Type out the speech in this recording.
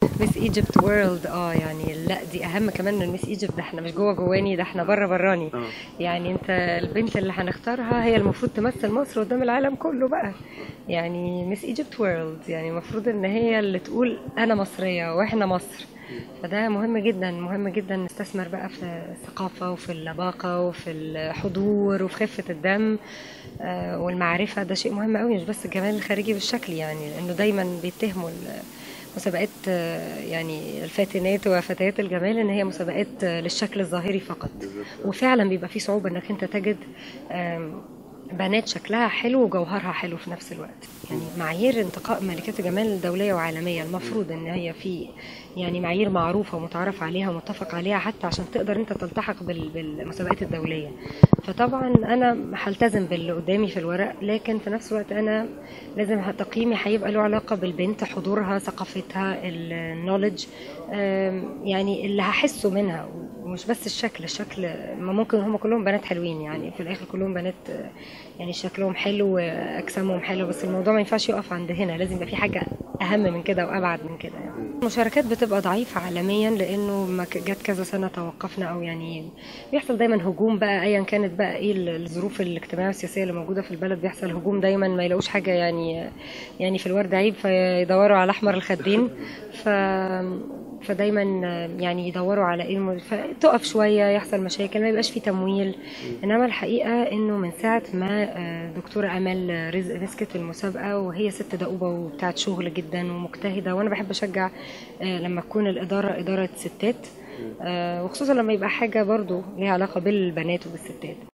ميس ايجيبت وورلد اه يعني لا دي اهم كمان من ميس ايجيبت ده احنا مش جوه جواني ده احنا بره براني آه. يعني انت البنت اللي هنختارها هي المفروض تمثل مصر قدام العالم كله بقى يعني ميس ايجيبت وورلد يعني المفروض ان هي اللي تقول انا مصريه واحنا مصر فده مهم جدا مهم جدا نستثمر بقى في الثقافه وفي اللباقه وفي الحضور وفي خفه الدم آه، والمعرفه ده شيء مهم قوي مش بس الجمال الخارجي بالشكل يعني لانه دايما بيتهموا ال- مسابقات آه، يعني الفاتنات وفتيات الجمال ان هي مسابقات آه، للشكل الظاهري فقط وفعلا بيبقى في صعوبه انك انت تجد آم، بنات شكلها حلو وجوهرها حلو في نفس الوقت يعني معايير انتقاء ملكات الجمال دوليه وعالميه المفروض ان هي في يعني معايير معروفه ومتعارف عليها ومتفق عليها حتى عشان تقدر انت تلتحق بال- بالمسابقات الدوليه فطبعا انا هلتزم باللي قدامي في الورق لكن في نفس الوقت انا لازم تقييمي هيبقى له علاقه بالبنت حضورها ثقافتها النولج يعني اللي هحسه منها ومش بس الشكل الشكل ما ممكن هم كلهم بنات حلوين يعني في الاخر كلهم بنات آه، يعني شكلهم حلو واجسامهم حلو بس الموضوع ما ينفعش يقف عند هنا لازم يبقى في حاجه اهم من كده وابعد من كده يعني المشاركات بتبقى ضعيفه عالميا لانه ما ك- جت كذا سنه توقفنا او يعني بيحصل دايما هجوم بقى ايا كانت بقى ايه الظروف الاجتماعيه والسياسيه اللي موجوده في البلد بيحصل هجوم دايما ما يلاقوش حاجه يعني يعني في الورد عيب فيدوروا على احمر الخدين ف فدايما يعني يدوروا على ايه الم- فتقف شويه يحصل مشاكل ما يبقاش في تمويل انما الحقيقه انه من ساعه ما آه، دكتوره امال رزق مسكت في المسابقه وهي ست دؤوبه وبتاعت شغل جدا ومجتهده وانا بحب اشجع آه، لما تكون الاداره اداره ستات آه، وخصوصا لما يبقى حاجه برضو ليها علاقه بالبنات وبالستات